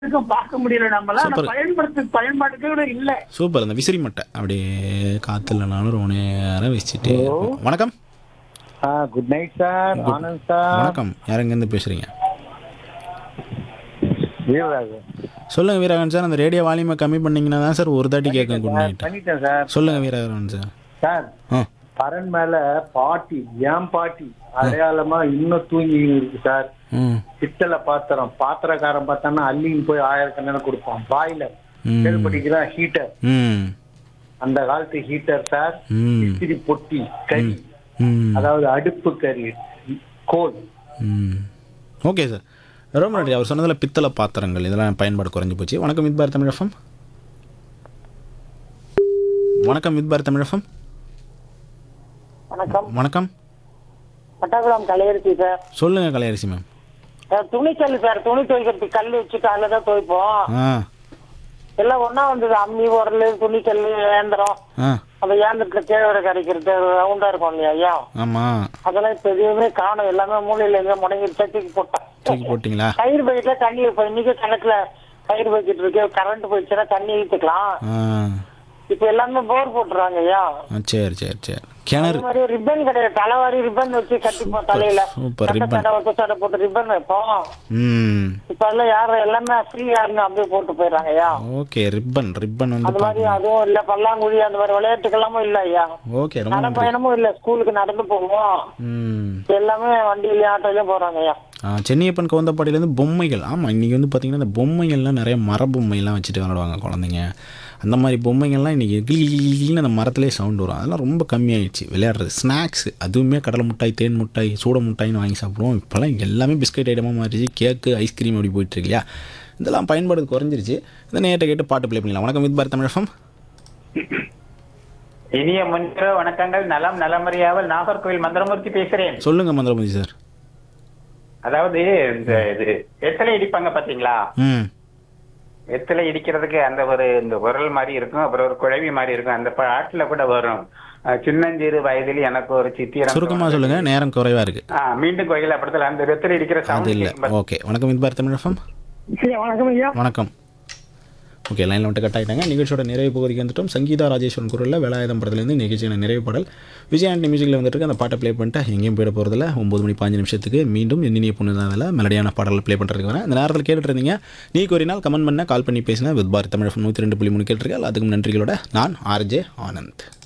இதுக்கும் பார்க்க முடியல நம்மளால ஆனா சூப்பர். பயன்படுத்து பயன்பாட்டுக்கு கூட இல்ல சூப்பர் அந்த விசிறி மட்டை அப்படியே காற்றுலனாலும் ரொம்ப நேரம் வச்சுட்டு வணக்கம் good night sir Anand sir வணக்கம் யார் எங்கேருந்து பேசுகிறீங்க வீரராஜ் சொல்லுங்கள் வீரகன் சார் அந்த ரேடியோ வால்யூமை கம்மி பண்ணீங்கன்னா தான் சார் ஒரு தாட்டி கேட்கும் குட் நைட் பண்ணிட்டேன் சார் சொல்லுங்கள் வீரகன் சார் சார் ஆ பரன் மேல பாட்டி ஏன் பாட்டி அடையாளமா இன்னும் தூங்கி இருக்கு சார் ம் பித்தளை பாத்திரம் பாத்திரக்காரன் பார்த்தான்னா அள்ளின்னு போய் ஆயிரக்கணக்கில் கொடுப்பான் பாய்லர் ம். கேள்விப்பட்டிருக்கிறா ஹீட்டர் ம் அந்த காலத்து ஹீட்டர் சார் ம் இத்திரி பொட்டி கறி ம் அதாவது அடுப்பு கறி கோல் ம் ஓகே சார் ரொம்ப நன்றி அவர் சொன்னதில் பித்தளை பாத்திரங்கள் இதெல்லாம் பயன்பாடு குறைஞ்சி போச்சு வணக்கம் வித் பார் தமிழஃபம் வணக்கம் வித் பார் தமிழஃபம் வணக்கம் வணக்கம் பட்டாக்குளம் கலையரிசி சார் சொல்லுங்கள் கலையரசி மேம் சார் துணிக்கல் சார் துணி துவைக்கிறதுக்கு கல் வச்சுட்டு அதில் தான் துவைப்போம் ஆ எல்லாம் ஒண்ணா வந்தது அம்மி உரல் துணிக்கல் ஏந்திரம் ஆ அந்த ஏந்திரத்துல தேவையை கரைக்கிறது ரவுண்டா இருக்கும் இல்லையா ஐயா ஆமாம் அதெல்லாம் இப்ப எதுவுமே காணும் எல்லாமே மூலையில எங்க முடங்கி தூக்கி போட்டோம் தூக்கி போட்டிங்களா கயிறு பைக்கில தண்ணி இப்ப இன்னைக்கு கணக்குல கயிறு பைக்கிட்டு இருக்கு கரண்ட் போயிடுச்சுன்னா தண்ணி ஊத்திக்கலாம் ஆ இப்ப எல்லாமே போர் போட்டுறாங்க ஐயா ஆ, சரி சரி சரி கிணறு அதே மாதிரி ரிப்பன் கிடையாது தலைவாரி ரிப்பன் வச்சு கட்டிப்போம் தலையில சூப்பர், சட்டை ribbon. சட்டை ஒத்த சட்டை போட்டு ரிப்பன் வைப்போம் ம் இப்ப எல்லாம் யாரும் எல்லாமே ஃப்ரீயா இருந்து அப்படியே போட்டு போயிடுறாங்க ஐயா ஓகே ரிப்பன் ரிப்பன் வந்து அது மாதிரி அதுவும் இல்ல பல்லாங்குழி அந்த மாதிரி விளையாட்டுக்கெல்லாமும் இல்ல ஐயா ஓகே ரொம்ப நன்றி நடப்பயணமும் இல்ல ஸ்கூலுக்கு நடந்து போவோம் ம் எல்லாமே வண்டியிலயும் ஆட்டோலயும் போறாங்க ஐயா ஆ, சென்னியப்பன் கவுந்தப்பாடியிலேருந்து பொம்மைகள் ஆமாம் இன்றைக்கி வந்து பார்த்திங்கன்னா இந்த பொம்மைகள்லாம் நிறைய மர பொம்மைலாம் வச்சுட்டு விளாடுவாங்க குழந்தைங்க அந்த மாதிரி பொம்மைகள்லாம் இன்றைக்கி கிளின்னு அந்த மரத்துலேயே சவுண்ட் வரும் அதெல்லாம் ரொம்ப கம்மியாயிடுச்சு விளையாடுறது ஸ்நாக்ஸ் அதுவுமே கடலை மிட்டாய் தேன் மிட்டாய் சூட மிட்டாய்னு வாங்கி சாப்பிடுவோம் இப்போல்லாம் எல்லாமே பிஸ்கட் ஐட்டமாக மாறிடுச்சு கேக்கு ஐஸ்கிரீம் அப்படி போயிட்டுருக்கு இல்லையா இதெல்லாம் பயன்பாடு குறைஞ்சிருச்சு இந்த நேரத்தை கேட்டு பாட்டு ப்ளே பண்ணலாம் வணக்கம் வித் பாரத் தமிழகம் இனிய முன்னிரவு வணக்கங்கள் நலம் நலமறியாமல் நாகர்கோவில் மந்திரமூர்த்தி பேசுறேன் சொல்லுங்கள் மந்திரபதி சார் அதாவது இந்த இது வெத்தலை இடிப்பாங்க பாத்தீங்களா ம் வெத்தலை இடிக்கிறதுக்கு அந்த ஒரு இந்த உரல் மாதிரி இருக்கும் அப்புறம் ஒரு குழவி மாதிரி இருக்கும் அந்த பாட்டுல கூட வரும் அஹ், சின்னஞ்சிறு வயதில் எனக்கு ஒரு சித்திரம் சுருக்கமாக சொல்லுங்கள் நேரம் குறைவாக இருக்குது ஆ, மீண்டும் கோயில் அப்படத்துல அந்த வெத்தலை இடிக்கிற அது சவுண்ட் இல்லை கேட்கும் பாத்தீங்களா? ஓகே வணக்கம் வித் பாரத் தமிழகம் வணக்கம் ஐயா வணக்கம் ஓகே லைனில் வந்துட்டு கட் ஆகிட்டாங்க நிகழ்ச்சியோட நிறைவு பகுதிக்கு வந்துட்டோம் சங்கீதா ராஜேஸ்வரன் குரலில் வேலாயுதம் படத்துலேருந்து நிகழ்ச்சியான நிறைவு பாடல் விஜய் ஆண்டி மியூசிக்கில் வந்துட்டு இருக்கு. அந்த பாட்டை ப்ளே பண்ணிட்டு எங்கேயும் போயிட போகிறதில்ல ஒம்பது மணி பாஞ்சு நிமிஷத்துக்கு மீண்டும் எண்ணினிய பொண்ணுதாதில் மெலடியான பாடல் ப்ளே பண்ணுறதுக்கு வரேன் இந்த நேரத்தில் கேட்டுட்டு இருந்தீங்க நீ கோரினால் கமெண்ட் பண்ண கால் பண்ணி பேசினா வித் பாரத் தமிழ் நூற்றி ரெண்டு புள்ளி மூணு கேட்டிருக்கேன் அதுக்கும் நன்றிகளோட நான் ஆர்ஜே ஆனந்த்